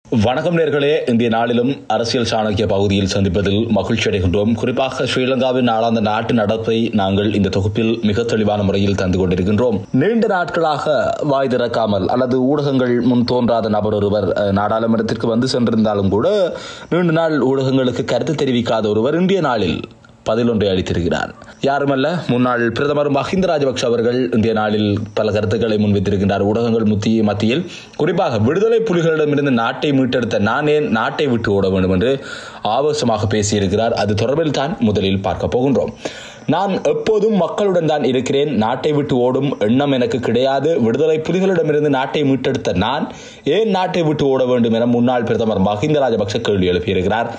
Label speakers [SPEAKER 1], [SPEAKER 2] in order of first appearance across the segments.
[SPEAKER 1] வணக்கம் நேர்களே இந்திய நாளிலும் அரசியல் சாணக்கிய பகுதியில் சந்திப்பதில் மகிழ்ச்சி அடைகின்றோம் குறிப்பாக ஸ்ரீலங்காவின் நாளாந்த நாட்டு நடப்பை நாங்கள் இந்த தொகுப்பில் மிக தெளிவான முறையில் தந்து கொண்டிருக்கின்றோம் நீண்ட நாட்களாக வாய் திறக்காமல் அல்லது ஊடகங்கள் முன் தோன்றாத நபர் ஒருவர் அஹ், நாடாளுமன்றத்திற்கு வந்து சென்றிருந்தாலும் கூட நீண்ட நாள் ஊடகங்களுக்கு கருத்து தெரிவிக்காத ஒருவர் இந்திய நாளில் பதில் ஒன்றை அளித்திருக்கிறார் யாருமல்ல முன்னாள் பிரதமர் மஹிந்த ராஜபக்ஷ அவர்கள் இந்திய நாளில் பல கருத்துக்களை முன்வைத்திருக்கின்றார் ஊடகங்கள் முத்திய மத்தியில் குறிப்பாக விடுதலை புலிகளிடமிருந்து நாட்டை மீட்டெடுத்த நான் ஏன் நாட்டை விட்டு ஓட வேண்டும் என்று ஆவேசமாக பேசியிருக்கிறார் அது தொடர்பில் தான் முதலில் பார்க்க போகின்றோம் நான் எப்போதும் மக்களுடன் தான் இருக்கிறேன் நாட்டை விட்டு ஓடும் எண்ணம் எனக்கு கிடையாது விடுதலை புலிகளிடமிருந்து நாட்டை மீட்டெடுத்த நான் ஏன் நாட்டை விட்டு ஓட வேண்டும் என முன்னாள் பிரதமர் மஹிந்த ராஜபக்ஷ கேள்வி எழுப்பியிருக்கிறார்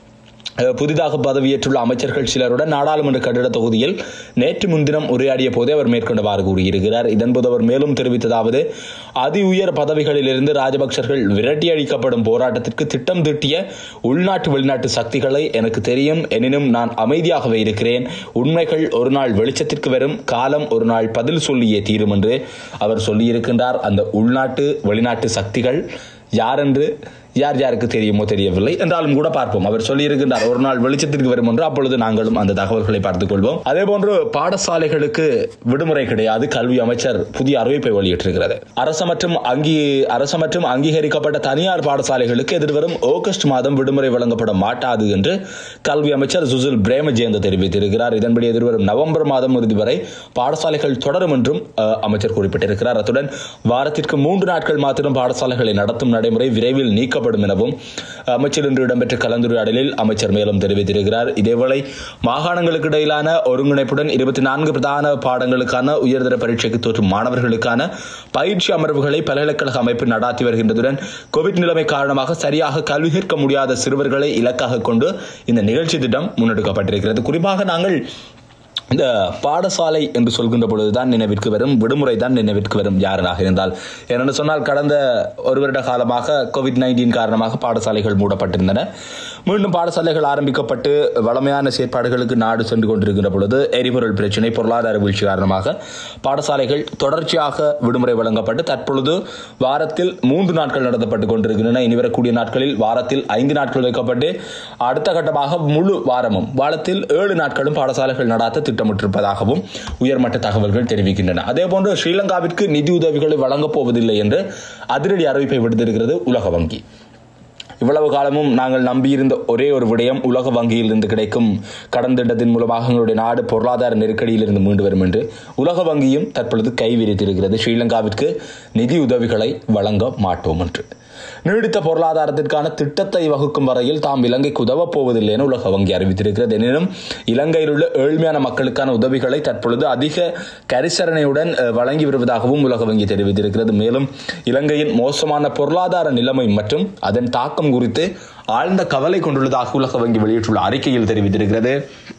[SPEAKER 1] அஹ் புதிதாக பதவியேற்றுள்ள அமைச்சர்கள் சிலருடன் நாடாளுமன்ற கட்டிட தொகுதியில் நேற்று முன்தினம் உரையாடிய போதே அவர் மேற்கொண்டவாறு கூறியிருக்கிறார் இதன்போது அவர் மேலும் தெரிவித்ததாவது அதி உயர் பதவிகளிலிருந்து ராஜபக்சர்கள் விரட்டி அளிக்கப்படும் போராட்டத்திற்கு திட்டம் தீட்டிய உள்நாட்டு வெளிநாட்டு சக்திகளை எனக்கு தெரியும் எனினும் நான் அமைதியாகவே இருக்கிறேன் உண்மைகள் ஒரு நாள் வெளிச்சத்திற்கு வரும் காலம் ஒரு நாள் பதில் சொல்லியே தீரும் என்று அவர் சொல்லியிருக்கின்றார் அந்த உள்நாட்டு வெளிநாட்டு சக்திகள் யாரென்று யார் யாருக்கு தெரியுமோ தெரியவில்லை என்றாலும் கூட பார்ப்போம் அவர் சொல்லியிருக்கின்றார் ஒரு நாள் வெளிச்சத்திற்கு வரும் என்று அப்பொழுது நாங்களும் அந்த தகவல்களை பார்த்துக் கொள்வோம் அதே போன்று பாடசாலைகளுக்கு விடுமுறை கிடையாது கல்வி அமைச்சர் புதிய அறிவிப்பை வெளியிட்டிருக்கிறது அரசு மற்றும் அங்கி அரசு மற்றும் அங்கீகரிக்கப்பட்ட தனியார் பாடசாலைகளுக்கு எதிர்வரும் ஆகஸ்ட் மாதம் விடுமுறை வழங்கப்பட மாட்டாது என்று கல்வி அமைச்சர் சுசில் பிரேமஜெயந்த தெரிவித்திருக்கிறார் இதன்படி எதிர்வரும் நவம்பர் மாதம் இறுதி வரை பாடசாலைகள் தொடரும் என்றும் அஹ், அமைச்சர் குறிப்பிட்டிருக்கிறார் அத்துடன் வாரத்திற்கு மூன்று நாட்கள் மாத்திரம் பாடசாலைகளை நடத்தும் நடைமுறை விரைவில் நீக்கப்படும் எனவும் அமைச்சர் இன்று இடம்பெற்ற கலந்துரையாடலில் அமைச்சர் மேலும் தெரிவித்திருக்கிறார் இதேவேளை மாகாணங்களுக்கு இடையிலான ஒருங்கிணைப்புடன் இருபத்தி நான்கு பிரதான பாடங்களுக்கான உயர்தர பரீட்சைக்கு தோற்றும் மாணவர்களுக்கான பயிற்சி அமர்வுகளை பல்கலைக்கழக அமைப்பு நடாத்தி வருகின்றதுடன் கோவிட் நிலைமை காரணமாக சரியாக கல்வி கற்க முடியாத சிறுவர்களை இலக்காக கொண்டு இந்த நிகழ்ச்சி திட்டம் முன்னெடுக்கப்பட்டிருக்கிறது குறிப்பாக நாங்கள் இந்த பாடசாலை என்று சொல்கின்ற பொழுதுதான் நினைவிற்கு வரும் விடுமுறை தான் நினைவிற்கு வரும் யாராக இருந்தால் ஏனென்று சொன்னால் கடந்த ஒரு வருட காலமாக கோவிட் நைன்டீன் காரணமாக பாடசாலைகள் மூடப்பட்டிருந்தன மீண்டும் பாடசாலைகள் ஆரம்பிக்கப்பட்டு வளமையான செயற்பாடுகளுக்கு நாடு சென்று கொண்டிருக்கின்ற பொழுது எரிபொருள் பிரச்சினை பொருளாதார வீழ்ச்சி காரணமாக பாடசாலைகள் தொடர்ச்சியாக விடுமுறை வழங்கப்பட்டு தற்பொழுது வாரத்தில் மூன்று நாட்கள் நடத்தப்பட்டு கொண்டிருக்கின்றன இனி வரக்கூடிய நாட்களில் வாரத்தில் ஐந்து நாட்கள் வைக்கப்பட்டு அடுத்த கட்டமாக முழு வாரமும் வாரத்தில் ஏழு நாட்களும் பாடசாலைகள் நடாத்த திட்டமிட்டிருப்பதாகவும் உயர்மட்ட தகவல்கள் தெரிவிக்கின்றன அதேபோன்று ஸ்ரீலங்காவிற்கு நிதி உதவிகளை வழங்கப் போவதில்லை என்று அதிரடி அறிவிப்பை விடுத்திருக்கிறது உலக வங்கி இவ்வளவு காலமும் நாங்கள் நம்பியிருந்த ஒரே ஒரு விடயம் உலக வங்கியிலிருந்து கிடைக்கும் கடன் திட்டத்தின் மூலமாக எங்களுடைய நாடு பொருளாதார நெருக்கடியிலிருந்து மீண்டு வரும் என்று உலக வங்கியும் தற்பொழுது கை விரித்திருக்கிறது ஸ்ரீலங்காவிற்கு நிதி உதவிகளை வழங்க மாட்டோம் என்று நீடித்த பொருளாதாரத்திற்கான திட்டத்தை வகுக்கும் வரையில் தாம் இலங்கைக்கு உதவப் போவதில்லை என உலக வங்கி அறிவித்திருக்கிறது எனினும் இலங்கையில் உள்ள ஏழ்மையான மக்களுக்கான உதவிகளை தற்பொழுது அதிக கரிசரணையுடன் அஹ், வழங்கி வருவதாகவும் உலக வங்கி தெரிவித்திருக்கிறது மேலும் இலங்கையின் மோசமான பொருளாதார நிலைமை மற்றும் அதன் தாக்கம் குறித்து ஆழ்ந்த கவலை கொண்டுள்ளதாக உலக வங்கி வெளியிட்டுள்ள அறிக்கையில் தெரிவித்திருக்கிறது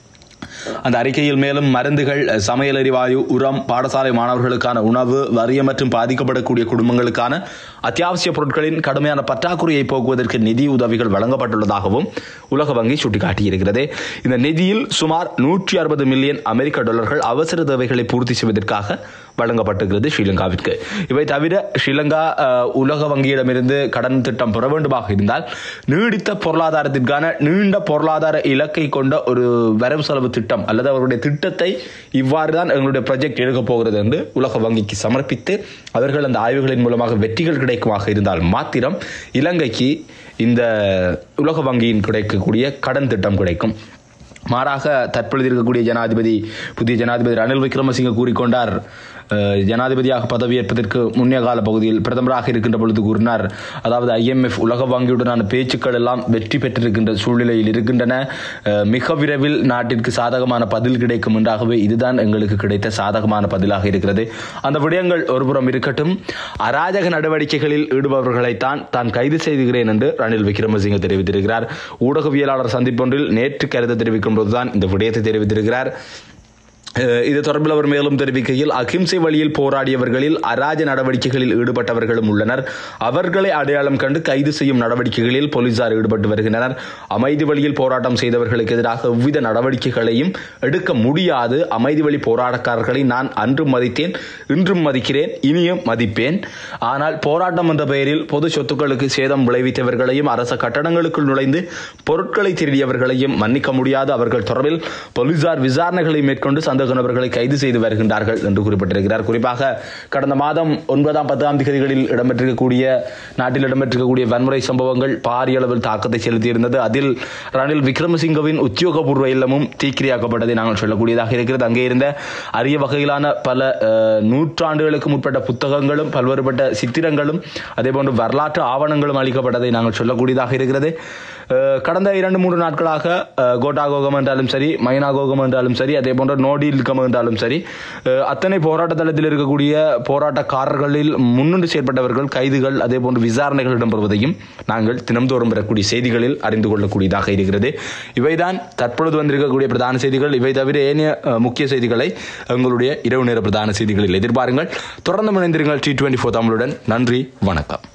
[SPEAKER 1] அந்த அறிக்கையில் மேலும் மருந்துகள் சமையல் எரிவாயு உரம் பாடசாலை மாணவர்களுக்கான உணவு வறிய மற்றும் பாதிக்கப்படக்கூடிய குடும்பங்களுக்கான அத்தியாவசிய பொருட்களின் கடுமையான பற்றாக்குறையை போக்குவதற்கு நிதி உதவிகள் வழங்கப்பட்டுள்ளதாகவும் உலக வங்கி சுட்டிக்காட்டியிருக்கிறது இந்த நிதியில் சுமார் நூற்றி அறுபது மில்லியன் அமெரிக்க டாலர்கள் அவசர தேவைகளை பூர்த்தி செய்வதற்காக வழங்கப்பட்டிருக்கிறது ஸ்ரீலங்காவிற்கு இவை தவிர ஸ்ரீலங்கா அஹ், உலக வங்கியிடமிருந்து கடன் திட்டம் பெற வேண்டுமாக இருந்தால் நீடித்த பொருளாதாரத்திற்கான நீண்ட பொருளாதார இலக்கை கொண்ட ஒரு வரவு செலவு திட்டம் அல்லது அவருடைய திட்டத்தை இவ்வாறு தான் எங்களுடைய ப்ராஜெக்ட் எடுக்கப் போகிறது என்று உலக வங்கிக்கு சமர்ப்பித்து அவர்கள் அந்த ஆய்வுகளின் மூலமாக வெற்றிகள் கிடைக்குமாக இருந்தால் மாத்திரம் இலங்கைக்கு இந்த உலக வங்கியின் கிடைக்கக்கூடிய கடன் திட்டம் கிடைக்கும் மாறாக தற்பொழுது இருக்கக்கூடிய ஜனாதிபதி புதிய ஜனாதிபதி ரணில் விக்ரமசிங்க கூறிக்கொண்டார் அஹ், ஜனாதிபதியாக பதவியேற்பதற்கு முன்னைய கால பகுதியில் பிரதமராக இருக்கின்ற பொழுது கூறினார் அதாவது ஐஎம்எஃப் உலக வங்கியுடனான பேச்சுக்கள் எல்லாம் வெற்றி பெற்றிருக்கின்ற சூழ்நிலையில் இருக்கின்றன அஹ், மிக விரைவில் நாட்டிற்கு சாதகமான பதில் கிடைக்கும் என்றாகவே இதுதான் எங்களுக்கு கிடைத்த சாதகமான பதிலாக இருக்கிறது அந்த விடயங்கள் ஒருபுறம் இருக்கட்டும் அராஜக நடவடிக்கைகளில் ஈடுபவர்களைத்தான் தான் கைது செய்துகிறேன் என்று ரணில் விக்ரமசிங்க தெரிவித்திருக்கிறார் ஊடகவியலாளர் சந்திப்பொன்றில் நேற்று கருத்து தெரிவிக்கும் போதுதான் இந்த விடயத்தை தெரிவித்திருக்கிறார் அஹ் இது தொடர்பில் அவர் மேலும் தெரிவிக்கையில் அகிம்சை வழியில் போராடியவர்களில் அராஜ நடவடிக்கைகளில் ஈடுபட்டவர்களும் உள்ளனர் அவர்களை அடையாளம் கண்டு கைது செய்யும் நடவடிக்கைகளில் போலீசார் ஈடுபட்டு வருகின்றனர் அமைதி வழியில் போராட்டம் செய்தவர்களுக்கு எதிராக எவ்வித நடவடிக்கைகளையும் எடுக்க முடியாது அமைதி வழி போராட்டக்காரர்களை நான் அன்றும் மதித்தேன் இன்றும் மதிக்கிறேன் இனியும் மதிப்பேன் ஆனால் போராட்டம் என்ற பெயரில் பொது சொத்துக்களுக்கு சேதம் விளைவித்தவர்களையும் அரச கட்டடங்களுக்குள் நுழைந்து பொருட்களை திருடியவர்களையும் மன்னிக்க முடியாது அவர்கள் தொடர்பில் போலீசார் விசாரணைகளை மேற்கொண்டு சந்தேக நபர்களை கைது செய்து வருகின்றார்கள் என்று குறிப்பிட்டிருக்கிறார் குறிப்பாக கடந்த மாதம் ஒன்பதாம் பத்தாம் திகதிகளில் இடம்பெற்றிருக்கக்கூடிய நாட்டில் இடம்பெற்றிருக்கக்கூடிய வன்முறை சம்பவங்கள் பாரிய அளவில் தாக்கத்தை செலுத்தியிருந்தது அதில் ரணில் விக்ரமசிங்கவின் உத்தியோகபூர்வ இல்லமும் தீக்கிரையாக்கப்பட்டதை நாங்கள் சொல்லக்கூடியதாக இருக்கிறது அங்கே இருந்த அரிய வகையிலான பல அஹ், நூற்றாண்டுகளுக்கு முற்பட்ட புத்தகங்களும் பல்வேறுபட்ட சித்திரங்களும் அதேபோன்று வரலாற்று ஆவணங்களும் அளிக்கப்பட்டதை நாங்கள் சொல்லக்கூடியதாக இருக்கிறது அஹ், கடந்த இரண்டு மூன்று நாட்களாக அஹ், கோட்டாகோகம் என்றாலும் சரி மைனாகோகம் என்றாலும் சரி அதே போன்ற நோடில்கம் என்றாலும் சரி அஹ், அத்தனை போராட்ட தளத்தில் இருக்கக்கூடிய போராட்டக்காரர்களில் முன்னின்று செயற்பட்டவர்கள் கைதுகள் அதே போன்று விசாரணைகள் இடம்பெறுவதையும் நாங்கள் தினம்தோறும் பெறக்கூடிய செய்திகளில் அறிந்து கொள்ளக்கூடியதாக இருக்கிறது இவைதான் தற்பொழுது வந்திருக்கக்கூடிய பிரதான செய்திகள் இவை தவிர ஏனைய அஹ், முக்கிய செய்திகளை எங்களுடைய இரவு நேர பிரதான செய்திகளில் எதிர்பாருங்கள் தொடர்ந்து இணைந்திருங்கள் டி டுவெண்ட்டி ஃபோர் தமிழுடன் நன்றி வணக்கம்